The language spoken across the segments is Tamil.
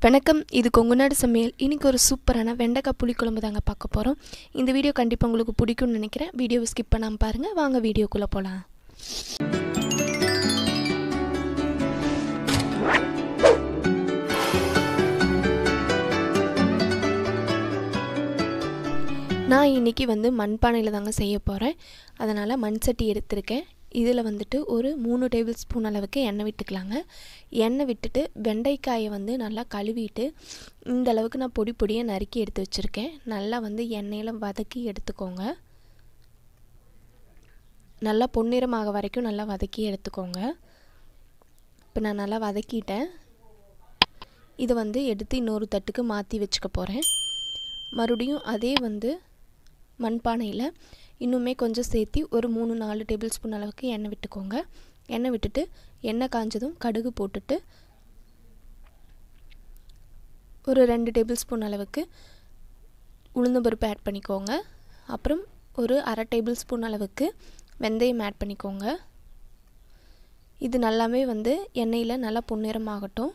வணக்கம் இது கொங்குநாடு சமையல் இன்றைக்கி ஒரு சூப்பரான வெண்டைக்காய் புளிக்குழம்பு தாங்க பார்க்க போகிறோம் இந்த வீடியோ கண்டிப்பாக உங்களுக்கு பிடிக்கும்னு நினைக்கிறேன் வீடியோவை ஸ்கிப் பண்ணாமல் பாருங்கள் வாங்க வீடியோக்குள்ளே போகலாம் நான் இன்றைக்கி வந்து மண்பானையில் தாங்க செய்ய போகிறேன் அதனால் மண் சட்டி எடுத்திருக்கேன் இதில் வந்துட்டு ஒரு மூணு டேபிள் ஸ்பூன் அளவுக்கு எண்ணெய் விட்டுக்கலாங்க எண்ணெய் விட்டுட்டு வெண்டைக்காயை வந்து நல்லா கழுவிட்டு இந்த அளவுக்கு நான் பொடி பொடியாக நறுக்கி எடுத்து வச்சுருக்கேன் நல்லா வந்து எண்ணெயில் வதக்கி எடுத்துக்கோங்க நல்லா பொன்னிறமாக வரைக்கும் நல்லா வதக்கி எடுத்துக்கோங்க இப்போ நான் நல்லா வதக்கிட்டேன் இதை வந்து எடுத்து இன்னொரு தட்டுக்கு மாற்றி வச்சுக்க போகிறேன் மறுபடியும் அதே வந்து மண்பானையில் இன்னுமே கொஞ்சம் சேர்த்தி ஒரு மூணு நாலு டேபிள் ஸ்பூன் அளவுக்கு எண்ணெய் விட்டுக்கோங்க எண்ணெய் விட்டுட்டு எண்ணெய் காஞ்சதும் கடுகு போட்டுட்டு ஒரு ரெண்டு டேபிள் ஸ்பூன் அளவுக்கு உளுந்தம்பருப்பு ஆட் பண்ணிக்கோங்க அப்புறம் ஒரு அரை டேபிள் ஸ்பூன் அளவுக்கு வெந்தயம் ஆட் பண்ணிக்கோங்க இது நல்லாவே வந்து எண்ணெயில் நல்லா பொன்னிறமாகட்டும்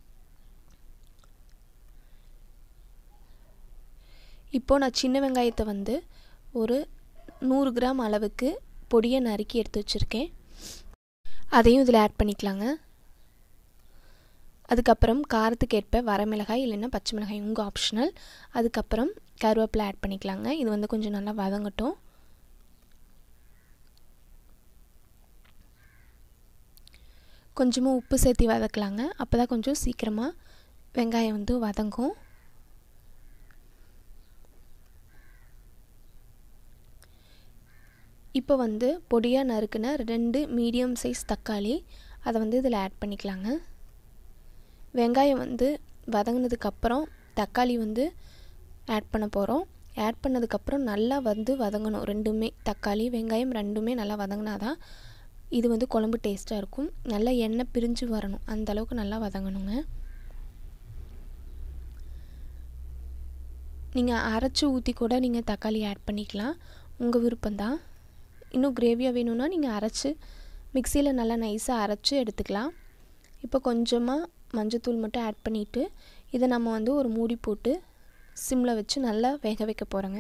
இப்போது நான் சின்ன வெங்காயத்தை வந்து ஒரு நூறு கிராம் அளவுக்கு பொடியை நறுக்கி எடுத்து வச்சுருக்கேன் அதையும் இதில் ஆட் பண்ணிக்கலாங்க அதுக்கப்புறம் காரத்துக்கு ஏற்ப வரமிளகாய் இல்லைன்னா பச்சை மிளகாய் உங்கள் ஆப்ஷனல் அதுக்கப்புறம் கருவேப்பிலை ஆட் பண்ணிக்கலாங்க இது வந்து கொஞ்சம் நல்லா வதங்கட்டும் கொஞ்சமாக உப்பு சேர்த்து வதக்கலாங்க அப்போ தான் கொஞ்சம் சீக்கிரமாக வெங்காயம் வந்து வதங்கும் இப்போ வந்து பொடியாக நறுக்குன ரெண்டு மீடியம் சைஸ் தக்காளி அதை வந்து இதில் ஆட் பண்ணிக்கலாங்க வெங்காயம் வந்து வதங்கினதுக்கப்புறம் தக்காளி வந்து ஆட் பண்ண போகிறோம் ஆட் பண்ணதுக்கப்புறம் நல்லா வந்து வதங்கணும் ரெண்டுமே தக்காளி வெங்காயம் ரெண்டுமே நல்லா வதங்கினா தான் இது வந்து குழம்பு டேஸ்ட்டாக இருக்கும் நல்லா எண்ணெய் பிரிஞ்சு வரணும் அந்த அளவுக்கு நல்லா வதங்கணுங்க நீங்கள் அரைச்சி ஊற்றி கூட நீங்கள் தக்காளி ஆட் பண்ணிக்கலாம் உங்கள் விருப்பம்தான் இன்னும் கிரேவியாக வேணும்னா நீங்கள் அரைச்சி மிக்சியில் நல்லா நைஸாக அரைச்சி எடுத்துக்கலாம் இப்போ கொஞ்சமாக மஞ்சத்தூள் மட்டும் ஆட் பண்ணிவிட்டு இதை நம்ம வந்து ஒரு மூடி போட்டு சிம்மில் வச்சு நல்லா வேக வைக்க போகிறோங்க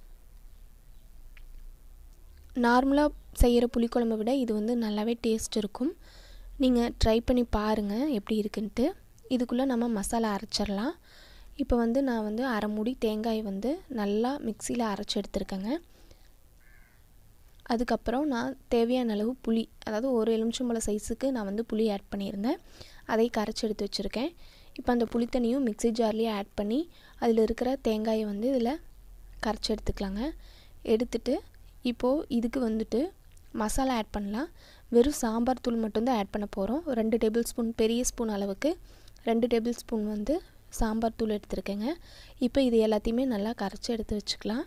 நார்மலாக செய்கிற புளிக்குழம்பை விட இது வந்து நல்லாவே டேஸ்ட் இருக்கும் நீங்கள் ட்ரை பண்ணி பாருங்கள் எப்படி இருக்குன்ட்டு இதுக்குள்ளே நம்ம மசாலா அரைச்சிடலாம் இப்போ வந்து நான் வந்து அரை மூடி தேங்காய் வந்து நல்லா மிக்சியில் அரைச்சி எடுத்துருக்கேங்க அதுக்கப்புறம் நான் தேவையான அளவு புளி அதாவது ஒரு எலுமிச்சம்பழம் சைஸுக்கு நான் வந்து புளி ஆட் பண்ணியிருந்தேன் அதை கரைச்சி எடுத்து வச்சுருக்கேன் இப்போ அந்த புளித்தண்ணியும் மிக்சி ஜார்லேயே ஆட் பண்ணி அதில் இருக்கிற தேங்காயை வந்து இதில் கரைச்சி எடுத்துக்கலாங்க எடுத்துட்டு இப்போது இதுக்கு வந்துட்டு மசாலா ஆட் பண்ணலாம் வெறும் சாம்பார் தூள் மட்டும்தான் ஆட் பண்ண போகிறோம் ரெண்டு டேபிள் ஸ்பூன் பெரிய ஸ்பூன் அளவுக்கு ரெண்டு டேபிள் ஸ்பூன் வந்து சாம்பார் தூள் எடுத்துருக்கேங்க இப்போ இது எல்லாத்தையுமே நல்லா கரைச்சி எடுத்து வச்சுக்கலாம்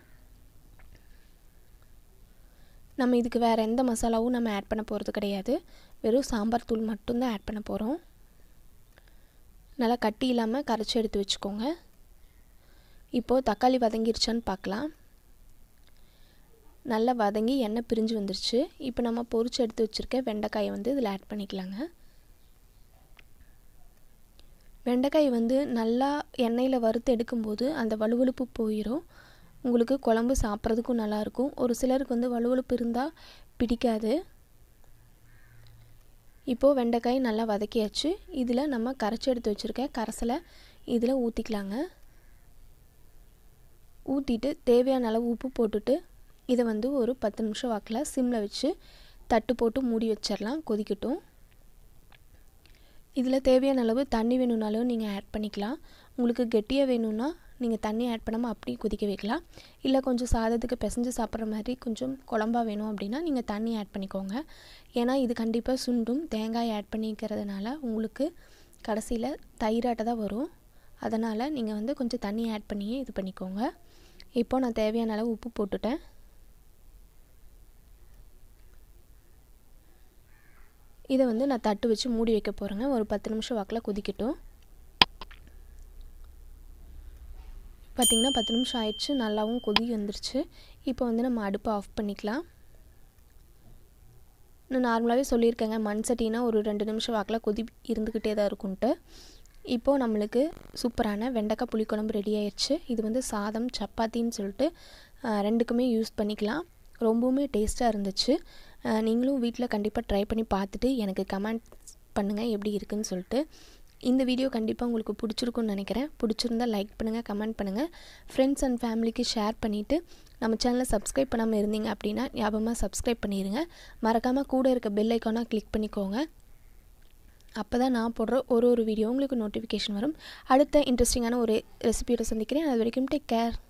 நம்ம இதுக்கு வேறு எந்த மசாலாவும் நம்ம ஆட் பண்ண போகிறது கிடையாது வெறும் சாம்பார் தூள் மட்டும்தான் ஆட் பண்ண போகிறோம் நல்லா கட்டி இல்லாமல் கரைச்சி எடுத்து வச்சுக்கோங்க இப்போது தக்காளி வதங்கிருச்சான்னு பார்க்கலாம் நல்லா வதங்கி எண்ணெய் பிரிஞ்சு வந்துருச்சு இப்போ நம்ம பொரிச்சு எடுத்து வச்சுருக்க வெண்டைக்காயை வந்து இதில் ஆட் பண்ணிக்கலாங்க வெண்டைக்காய் வந்து நல்லா எண்ணெயில் வறுத்து எடுக்கும்போது அந்த வலுவலுப்பு போயிடும் உங்களுக்கு குழம்பு சாப்பிட்றதுக்கும் நல்லாயிருக்கும் ஒரு சிலருக்கு வந்து வலுவலுப்பு இருந்தால் பிடிக்காது இப்போது வெண்டைக்காய் நல்லா வதக்கியாச்சு இதில் நம்ம கரைச்சி எடுத்து வச்சுருக்க கரைசலை இதில் ஊற்றிக்கலாங்க ஊற்றிட்டு தேவையான அளவு உப்பு போட்டுட்டு இதை வந்து ஒரு பத்து நிமிஷம் வாக்கில் சிம்மில் வச்சு தட்டு போட்டு மூடி வச்சிடலாம் கொதிக்கட்டும் இதில் தேவையான அளவு தண்ணி வேணும்னாலும் நீங்கள் ஆட் பண்ணிக்கலாம் உங்களுக்கு கெட்டியாக வேணும்னா நீங்கள் தண்ணி ஆட் பண்ணாமல் அப்படி கொதிக்க வைக்கலாம் இல்லை கொஞ்சம் சாதத்துக்கு பிசைஞ்சு சாப்பிட்ற மாதிரி கொஞ்சம் குழம்பா வேணும் அப்படின்னா நீங்கள் தண்ணி ஆட் பண்ணிக்கோங்க ஏன்னா இது கண்டிப்பாக சுண்டும் தேங்காய் ஆட் பண்ணிக்கிறதுனால உங்களுக்கு கடைசியில் தயிராட்ட தான் வரும் அதனால் நீங்கள் வந்து கொஞ்சம் தண்ணி ஆட் பண்ணியே இது பண்ணிக்கோங்க இப்போ நான் தேவையான அளவு உப்பு போட்டுட்டேன் இதை வந்து நான் தட்டு வச்சு மூடி வைக்க போகிறேங்க ஒரு பத்து நிமிஷம் வாக்கில் கொதிக்கட்டும் பார்த்திங்கன்னா பத்து நிமிஷம் ஆயிடுச்சு நல்லாவும் கொதி வந்துருச்சு இப்போ வந்து நம்ம அடுப்பை ஆஃப் பண்ணிக்கலாம் நான் நார்மலாகவே சொல்லியிருக்கேங்க மண் சட்டினா ஒரு ரெண்டு நிமிஷம் வாக்கில் கொதி இருந்துக்கிட்டே தான் இருக்கும்ன்ட்டு இப்போது நம்மளுக்கு சூப்பரான வெண்டைக்காய் புளிக்குழம்பு ரெடி ஆயிடுச்சு இது வந்து சாதம் சப்பாத்தின்னு சொல்லிட்டு ரெண்டுக்குமே யூஸ் பண்ணிக்கலாம் ரொம்பவுமே டேஸ்ட்டாக இருந்துச்சு நீங்களும் வீட்டில் கண்டிப்பாக ட்ரை பண்ணி பார்த்துட்டு எனக்கு கமெண்ட் பண்ணுங்கள் எப்படி இருக்குன்னு சொல்லிட்டு இந்த வீடியோ கண்டிப்பாக உங்களுக்கு பிடிச்சிருக்குன்னு நினைக்கிறேன் பிடிச்சிருந்தால் லைக் பண்ணுங்கள் கமெண்ட் பண்ணுங்கள் ஃப்ரெண்ட்ஸ் அண்ட் ஃபேமிலிக்கு ஷேர் பண்ணிவிட்டு நம்ம சேனலை சப்ஸ்கிரைப் பண்ணாமல் இருந்தீங்க அப்படின்னா ஞாபகமாக சப்ஸ்கிரைப் பண்ணிடுங்க மறக்காமல் கூட இருக்க பெல் ஐக்கானாக கிளிக் பண்ணிக்கோங்க அப்போ தான் நான் போடுற ஒரு ஒரு வீடியோ உங்களுக்கு நோட்டிஃபிகேஷன் வரும் அடுத்த இன்ட்ரெஸ்டிங்கான ஒரு ரெசிபியோட சந்திக்கிறேன் அது வரைக்கும் டேக் கேர்